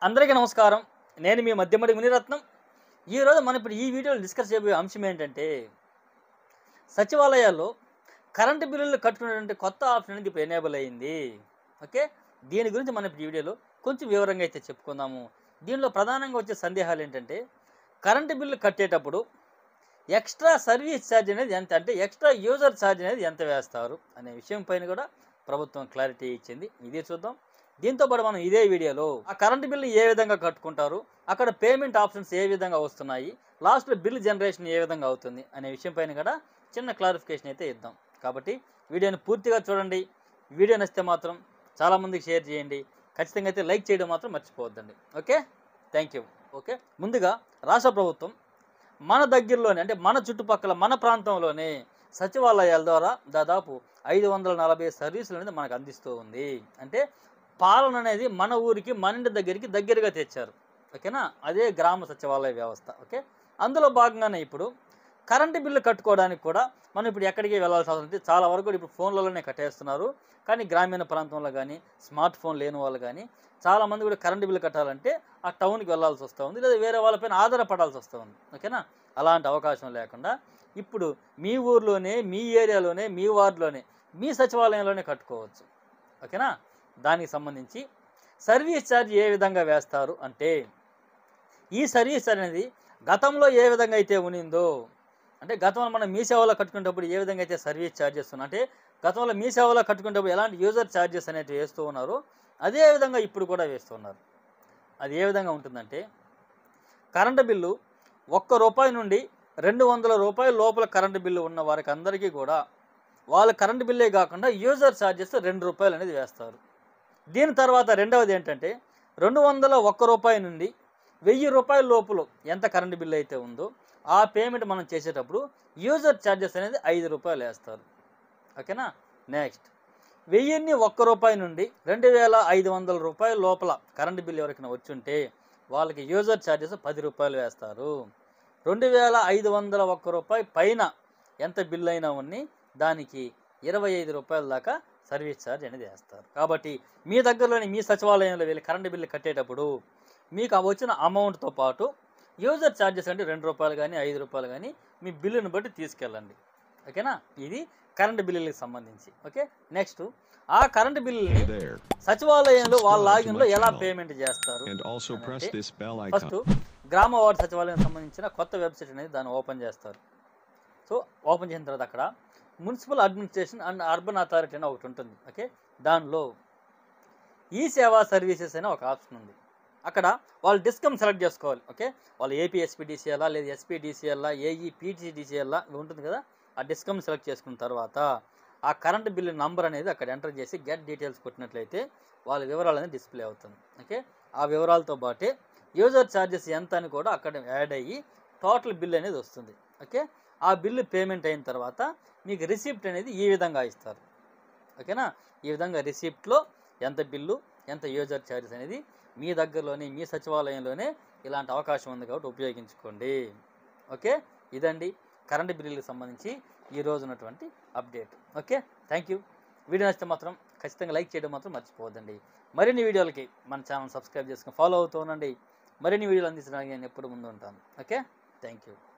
అందరికీ నమస్కారం నేను మీ మధ్యమడి మునిరత్నం ఈరోజు మనం ఇప్పుడు ఈ వీడియోలో డిస్కస్ చేయబోయే అంశం ఏంటంటే సచివాలయాల్లో కరెంటు బిల్లులు కట్టుకునేటువంటి కొత్త ఆప్షన్ అనేది ఇప్పుడు ఎనేబుల్ అయింది ఓకే దీని గురించి మనం ఇప్పుడు ఈ వీడియోలో కొంచెం వివరంగా అయితే చెప్పుకుందాము దీనిలో ప్రధానంగా వచ్చే సందేహాలు ఏంటంటే కరెంటు బిల్లు కట్టేటప్పుడు ఎక్స్ట్రా సర్వీస్ ఛార్జ్ అనేది ఎంత అంటే ఎక్స్ట్రా యూజర్ ఛార్జ్ అనేది ఎంత వేస్తారు అనే విషయం పైన కూడా ప్రభుత్వం క్లారిటీ ఇచ్చింది ఇదే చూద్దాం దీంతో పాటు మనం ఇదే వీడియోలో ఆ కరెంటు బిల్లు ఏ విధంగా కట్టుకుంటారు అక్కడ పేమెంట్ ఆప్షన్స్ ఏ విధంగా వస్తున్నాయి లాస్ట్లో బిల్ జనరేషన్ ఏ విధంగా అవుతుంది అనే విషయం పైన కూడా చిన్న క్లారిఫికేషన్ అయితే ఇద్దాం కాబట్టి వీడియోని పూర్తిగా చూడండి వీడియో నచ్చితే మాత్రం చాలామందికి షేర్ చేయండి ఖచ్చితంగా అయితే లైక్ చేయడం మాత్రం మర్చిపోవద్దండి ఓకే థ్యాంక్ యూ ఓకే ముందుగా రాష్ట్ర ప్రభుత్వం మన దగ్గరలోనే అంటే మన చుట్టుపక్కల మన ప్రాంతంలోనే సచివాలయాల ద్వారా దాదాపు ఐదు వందల నలభై సర్వీసులు అనేది మనకు అందిస్తూ ఉంది అంటే పాలన అనేది మన ఊరికి మన ఇంటి దగ్గరికి దగ్గరగా తెచ్చారు ఓకేనా అదే గ్రామ సచివాలయ వ్యవస్థ ఓకే అందులో భాగంగానే ఇప్పుడు కరెంటు బిల్లు కట్టుకోవడానికి కూడా మనం ఇప్పుడు ఎక్కడికి వెళ్ళాల్సి అవసరం లేదు చాలా వరకు కూడా ఇప్పుడు ఫోన్లలోనే కట్టేస్తున్నారు కానీ గ్రామీణ ప్రాంతంలో కానీ స్మార్ట్ ఫోన్ లేని వాళ్ళు కానీ చాలామంది కూడా కరెంటు బిల్లు కట్టాలంటే ఆ టౌన్కి వెళ్ళాల్సి వస్తూ ఉంది లేదా వేరే వాళ్ళపైన ఆధారపడాల్సి వస్తూ ఉంది ఓకేనా అలాంటి అవకాశం లేకుండా ఇప్పుడు మీ ఊర్లోనే మీ ఏరియాలోనే మీ వార్డులోనే మీ సచివాలయంలోనే కట్టుకోవచ్చు ఓకేనా దానికి సంబంధించి సర్వీస్ ఛార్జ్ ఏ విధంగా వేస్తారు అంటే ఈ సర్వీస్ అనేది గతంలో ఏ విధంగా అయితే ఉనిందో అంటే గతంలో మనం మీ సేవలో కట్టుకునేటప్పుడు ఏ విధంగా అయితే సర్వీస్ ఛార్జెస్ ఉన్నా అంటే గతంలో మీ సేవలో కట్టుకునేటప్పుడు ఎలాంటి యూజర్ ఛార్జెస్ అనేవి వేస్తూ ఉన్నారో అదే విధంగా ఇప్పుడు కూడా వేస్తున్నారు అది ఏ విధంగా ఉంటుందంటే కరెంటు బిల్లు ఒక్క రూపాయి నుండి రెండు వందల రూపాయల లోపల కరెంటు బిల్లు ఉన్న వారికి అందరికీ కూడా వాళ్ళ కరెంటు బిల్లే కాకుండా యూజర్ ఛార్జెస్ రెండు రూపాయలు అనేది వేస్తారు దీని తర్వాత రెండవది ఏంటంటే రెండు వందల ఒక్క రూపాయి నుండి వెయ్యి రూపాయల లోపల ఎంత కరెంటు బిల్లు అయితే ఉందో ఆ పేమెంట్ మనం చేసేటప్పుడు యూజర్ ఛార్జెస్ అనేది ఐదు రూపాయలు వేస్తారు ఓకేనా నెక్స్ట్ వెయ్యిన్ని ఒక్క రూపాయి నుండి రెండు వేల ఐదు వందల రూపాయల లోపల కరెంటు బిల్లు ఎవరికైనా వచ్చుంటే వాళ్ళకి యూజర్ ఛార్జెస్ పది రూపాయలు వేస్తారు రెండు వేల ఐదు వందల ఒక్క రూపాయి పైన ఎంత బిల్లు అయినా ఉన్ని దానికి ఇరవై ఐదు రూపాయల దాకా సర్వీస్ ఛార్జ్ అనేది వేస్తారు కాబట్టి మీ దగ్గరలోని మీ సచివాలయంలో వెళ్ళి కరెంటు బిల్లు కట్టేటప్పుడు మీకు ఆ వచ్చిన అమౌంట్తో పాటు యూజర్ ఛార్జెస్ అంటే రెండు రూపాయలు కానీ ఐదు రూపాయలు కానీ మీ బిల్లుని బట్టి తీసుకెళ్ళండి ఓకేనా ఇది కరెంటు బిల్లులకు సంబంధించి ఓకే నెక్స్ట్ ఆ కరెంటు బిల్లుని Hey there, సచివాలయంలో వాళ్ళ Subscribe to లాగిన్లో my ఎలా channel. పేమెంట్ చేస్తారు and also And press okay. this bell first icon. గ్రామ వార్డు సచివాలయం సంబంధించిన కొత్త వెబ్సైట్ అనేది దాన్ని ఓపెన్ చేస్తారు సో ఓపెన్ చేసిన తర్వాత అక్కడ municipal administration and urban authority అని ఒకటి ఉంటుంది ఓకే దానిలో ఈ సేవా సర్వీసెస్ అనే ఒక ఆప్షన్ ఉంది అక్కడ వాళ్ళు డిస్కమ్ సెలెక్ట్ చేసుకోవాలి ఓకే వాళ్ళు ఏపీ ఎస్పీడీసీఎల్లా లేదా ఎస్పీడీసీఎల్లా ఏఈ పీటీసీడీసీఎల్లా ఇవి ఉంటుంది కదా ఆ డిస్కమ్ సెలెక్ట్ చేసుకున్న తర్వాత ఆ కరెంట్ బిల్లు నంబర్ అనేది అక్కడ ఎంటర్ చేసి గెట్ డీటెయిల్స్ కొట్టినట్లయితే వాళ్ళ వివరాలు అనేది డిస్ప్లే అవుతుంది ఓకే ఆ వివరాలతో పాటే యూజర్ ఛార్జెస్ ఎంత అని కూడా అక్కడ యాడ్ అయ్యి టోటల్ బిల్ అనేది వస్తుంది ఓకే ఆ బిల్లు పేమెంట్ అయిన తర్వాత మీకు రిసిప్ట్ అనేది ఈ విధంగా ఇస్తారు ఓకేనా ఈ విధంగా రిసిప్ట్లో ఎంత బిల్లు ఎంత యూజర్ ఛార్జెస్ అనేది మీ దగ్గరలోనే మీ సచివాలయంలోనే ఇలాంటి అవకాశం ఉంది కాబట్టి ఉపయోగించుకోండి ఓకే ఇదండి కరెంట్ బిల్లులకు సంబంధించి ఈ రోజు ఉన్నటువంటి update okay thank you video నచ్చితే మాత్రం ఖచ్చితంగా లైక్ చేయడం మాత్రం మర్చిపోవద్దండి మరిన్ని వీడియోలకి మన ఛానల్ సబ్స్క్రైబ్ చేసుకుని ఫాలో అవుతూ ఉండండి మరిన్ని వీడియోలు అందించడానికి నేను ఎప్పుడు ముందు ఉంటాను ఓకే థ్యాంక్ యూ